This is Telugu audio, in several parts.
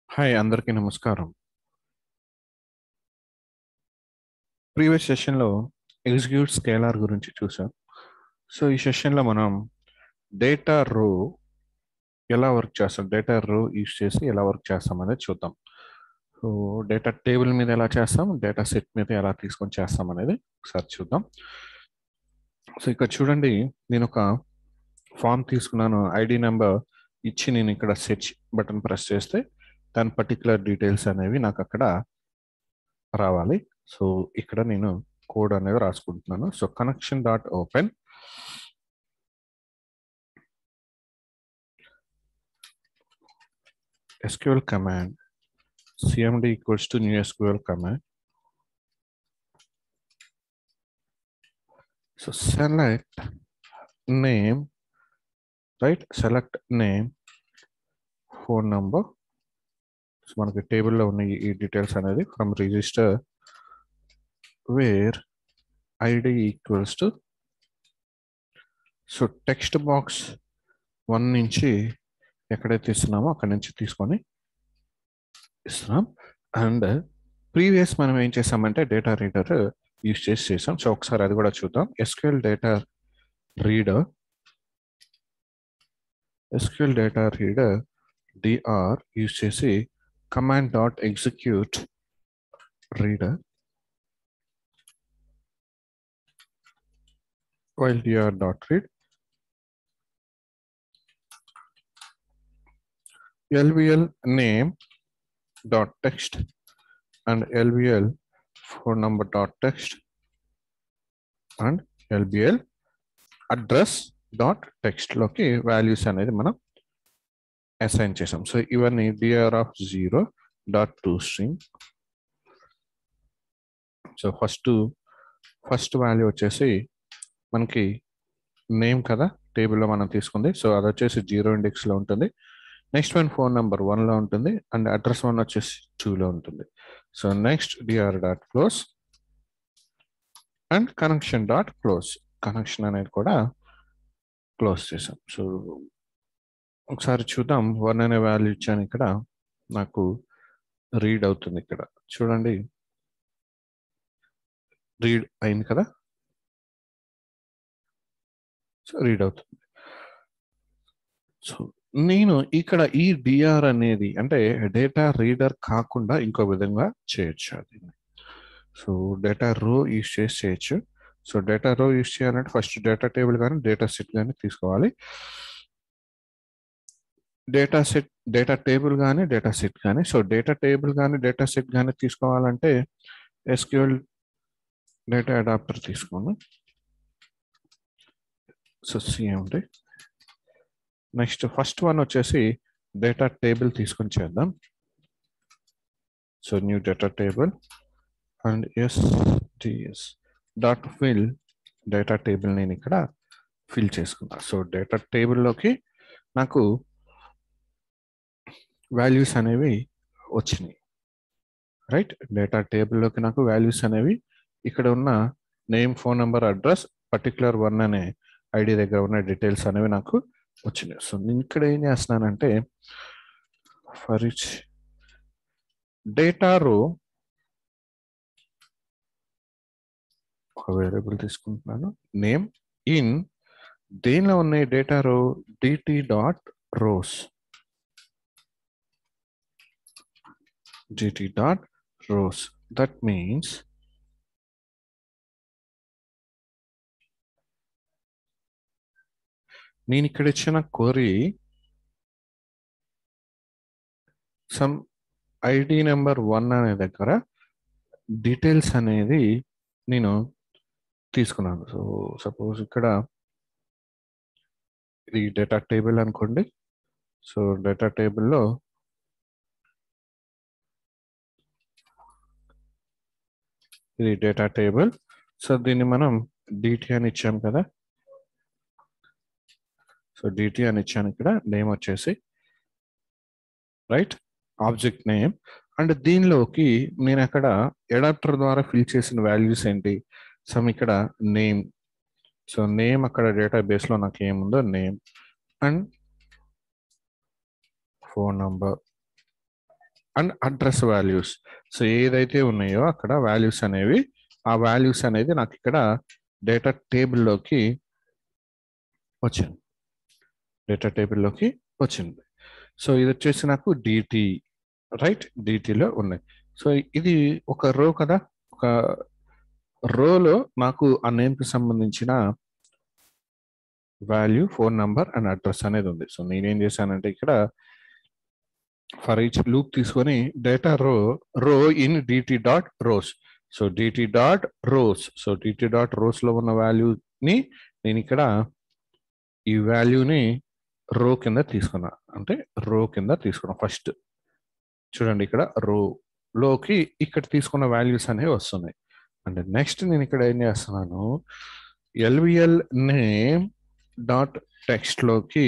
హాయ్ అందరికీ నమస్కారం ప్రీవియస్ సెషన్లో ఎగ్జిక్యూట్ స్కేలార్ గురించి చూసాం సో ఈ సెషన్లో మనం డేటా రో ఎలా వర్క్ చేస్తాం డేటా రో యూజ్ చేసి ఎలా వర్క్ చేస్తాం అనేది చూద్దాం సో డేటా టేబుల్ మీద ఎలా చేస్తాం డేటా సెట్ మీద ఎలా తీసుకొని చేస్తాం అనేది ఒకసారి చూద్దాం సో ఇక్కడ చూడండి నేను ఒక ఫామ్ తీసుకున్నాను ఐడి నెంబర్ ఇచ్చి నేను ఇక్కడ సెర్చ్ బటన్ ప్రెస్ చేస్తే దాని పర్టికులర్ డీటెయిల్స్ అనేవి నాకు అక్కడ రావాలి సో ఇక్కడ నేను కోడ్ అనేది రాసుకుంటున్నాను so connection dot open SQL command cmd equals to new SQL command. So select name, right? Select name, phone number. So మనకి టేబుల్లో ఉన్న ఈ డీటెయిల్స్ అనేది from register where ID equals to so text box one నుంచి ఎక్కడైతే ఇస్తున్నామో అక్కడి నుంచి తీసుకొని ఇస్తున్నాం అండ్ ప్రీవియస్ మనం ఏం చేసామంటే డేటా రీడర్ యూజ్ చేసి చేసాం సో ఒకసారి అది కూడా చూద్దాం SQL data reader SQL data reader DR use చేసి command dot execute reader while DR dot read LVL name dot text and LVL phone number dot text and LVL address dot text లోకి వాల్యూస్ అనేది మనం అసైన్ చేసాం సో ఇవన్నీ DR of zero dot to string so first first value వచ్చేసి మనకి నేమ్ కదా టేబుల్లో మనం తీసుకుంది సో అది వచ్చేసి జీరో ఇండెక్స్లో ఉంటుంది నెక్స్ట్ వన్ ఫోన్ నెంబర్ వన్లో ఉంటుంది అండ్ అడ్రస్ వన్ వచ్చేసి టూలో ఉంటుంది so next DR dot close and connection dot close connection అనేది కూడా క్లోజ్ చేసాం సో ఒకసారి చూద్దాం వన్ అనే వాల్యూ ఇచ్చాను ఇక్కడ నాకు రీడ్ అవుతుంది ఇక్కడ చూడండి రీడ్ అయింది కదా సో రీడ్ అవుతుంది సో నేను ఇక్కడ ఈ డిఆర్ అనేది అంటే డేటా రీడర్ కాకుండా ఇంకో విధంగా చేయొచ్చు అది సో డేటా రో యూస్ చేసి చేయొచ్చు సో డేటా రో యూస్ చేయాలంటే ఫస్ట్ డేటా టేబుల్ కానీ డేటా సెట్ కానీ తీసుకోవాలి డేటా సెట్ డేటా టేబుల్ కానీ డేటా సెట్ కానీ సో డేటా టేబుల్ కానీ డేటా సెట్ కానీ తీసుకోవాలంటే ఎస్క్యూఎల్ డేటా అడాప్టర్ తీసుకోండి so CMD next first one వచ్చేసి డేటా టేబుల్ తీసుకొని చేద్దాం so new data table and SDS dot fill data table నేను ఇక్కడ ఫిల్ చేసుకున్నా సో డేటా టేబుల్లోకి నాకు వాల్యూస్ అనేవి వచ్చినాయి రైట్ డేటా టేబుల్లోకి నాకు వాల్యూస్ అనేవి ఇక్కడ ఉన్న name phone number address particular one అనే ఐడి దగ్గర ఉన్న డీటెయిల్స్ అనేవి నాకు వచ్చినాయి సో నేను ఇక్కడ ఏం చేస్తున్నానంటే ఫర్ ఇచ్ డేటా రో ఒక వేరియబుల్ తీసుకుంటున్నాను నేమ్ ఇన్ దేనిలో ఉన్నాయి data row DT dot rows DT dot rows that means నేను ఇక్కడ ఇచ్చిన కోరి సమ్ ఐడి నెంబర్ వన్ అనే దగ్గర డీటెయిల్స్ అనేది నేను తీసుకున్నాను సో సపోజ్ ఇక్కడ ఇది డేటా టేబుల్ అనుకోండి సో డేటా టేబుల్లో ఇది డేటా టేబుల్ సో దీన్ని మనం డిటి అని ఇచ్చాం కదా సో డిటి అని ఇచ్చాను ఇక్కడ నేమ్ వచ్చేసి రైట్ ఆబ్జెక్ట్ నేమ్ అండ్ దీనిలోకి నేను అక్కడ ఎడాప్టర్ ద్వారా ఫిల్ చేసిన వాల్యూస్ ఏంటి సమ్ ఇక్కడ నేమ్ సో నేమ్ అక్కడ డేటాబేస్లో నాకు ఏముందో name and phone number and address values so ఏదైతే ఉన్నాయో అక్కడ వాల్యూస్ అనేవి ఆ వాల్యూస్ అనేది నాకు ఇక్కడ డేటా టేబుల్లోకి వచ్చింది డేటా టేబుల్లోకి వచ్చింది సో ఇది వచ్చేసి నాకు డిటి రైట్ డిటిలో ఉన్నాయి సో ఇది ఒక రో కదా ఒక రోలో నాకు ఆ నేమ్కి సంబంధించిన value phone number and address అనేది ఉంది సో నేనేం చేశానంటే ఇక్కడ ఫర్ ఈచ్ లూప్ తీసుకొని data row row in DT dot rows so DT dot rows so DT dot రోస్లో ఉన్న వాల్యూని నేను ఇక్కడ ఈ వాల్యూని రో కింద తీసుకున్నా అంటే రో కింద తీసుకున్నా ఫస్ట్ చూడండి ఇక్కడ రో లోకి ఇక్కడ తీసుకున్న వాల్యూస్ అనేవి వస్తున్నాయి అంటే నెక్స్ట్ నేను ఇక్కడ ఏం చేస్తున్నాను ఎల్విఎల్ నేమ్ డాట్ టెక్స్ట్లోకి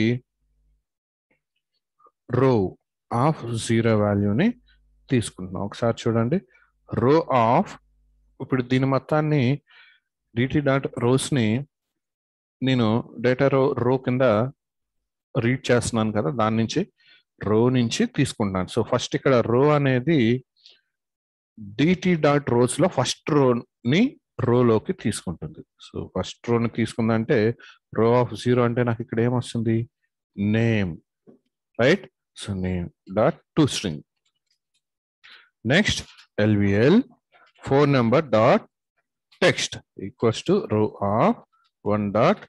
రో ఆఫ్ జీరో వాల్యూని తీసుకుంటున్నాం ఒకసారి చూడండి రో ఆఫ్ ఇప్పుడు దీని మొత్తాన్ని డిటి డాట్ రోస్ని నేను డేటా రో రో కింద రీడ్ చేస్తున్నాను కదా దాని నుంచి రో నుంచి తీసుకుంటున్నాను సో ఫస్ట్ ఇక్కడ రో అనేది డిటి డాట్ రోస్లో ఫస్ట్ రోని రోలోకి తీసుకుంటుంది సో ఫస్ట్ రోని తీసుకుందంటే రో ఆఫ్ జీరో అంటే నాకు ఇక్కడ ఏమొస్తుంది name right so name dot to string next LVL phone number dot text equals to row of one dot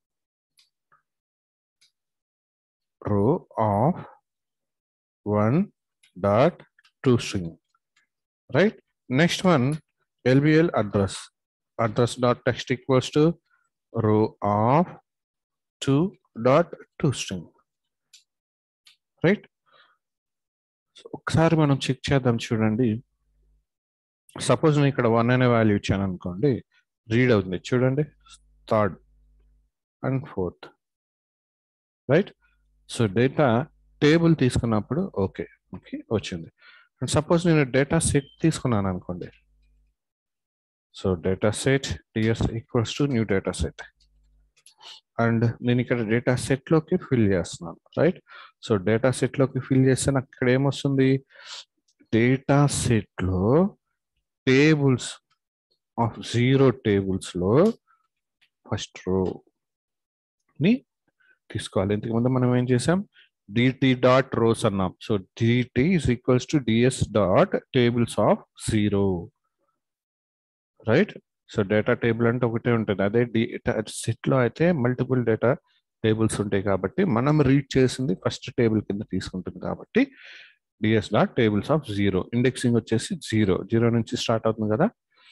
row of one dot two string right next one lbl address address dot text equals to row of two dot two string right ఒకసారి మనం చెక్ చేద్దాం చూడండి సపోజ్ నేను ఇక్కడ వన్ అనే వాల్యూ ఇచ్చాను అనుకోండి రీడ్ అవుతుంది చూడండి third and fourth right so data table తీసుకున్నప్పుడు ఓకే ఓకే వచ్చింది అండ్ సపోజ్ నేను డేటా సెట్ తీసుకున్నాను అనుకోండి so data set DS equals to new data set and నేను ఇక్కడ డేటా సెట్లోకి ఫిల్ చేస్తున్నాను రైట్ సో డేటా సెట్లోకి ఫిల్ చేస్తే నాకు ఇక్కడ ఏమొస్తుంది డేటా సెట్లో టేబుల్స్ ఆఫ్ జీరో టేబుల్స్లో ఫస్ట్ రోని తీసుకోవాలి ఇంతకుముందు మనం ఏం చేసాం డిటి డాట్ రోస్ అన్నాం so DT is equals to DS dot tables of zero right so data table అంటే ఒకటే ఉంటుంది అదే సెట్లో అయితే మల్టిపుల్ డేటా టేబుల్స్ ఉంటాయి కాబట్టి మనం రీడ్ చేసింది ఫస్ట్ టేబుల్ కింద తీసుకుంటుంది కాబట్టి DS dot tables of zero indexing వచ్చేసి జీరో జీరో నుంచి స్టార్ట్ అవుతుంది కదా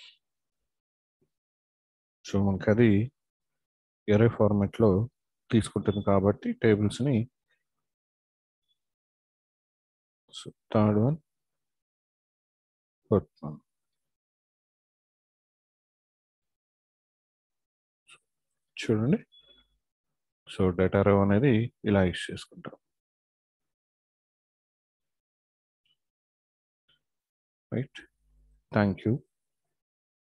సో మనకి అది ఎరే ఫార్మాట్లో తీసుకుంటుంది కాబట్టి టేబుల్స్ని థర్డ్ వన్ ఫోర్త్ వన్ చూడండి సో డేటా రో అనేది ఇలా యూస్ చేసుకుంటాం రైట్ థ్యాంక్ యూ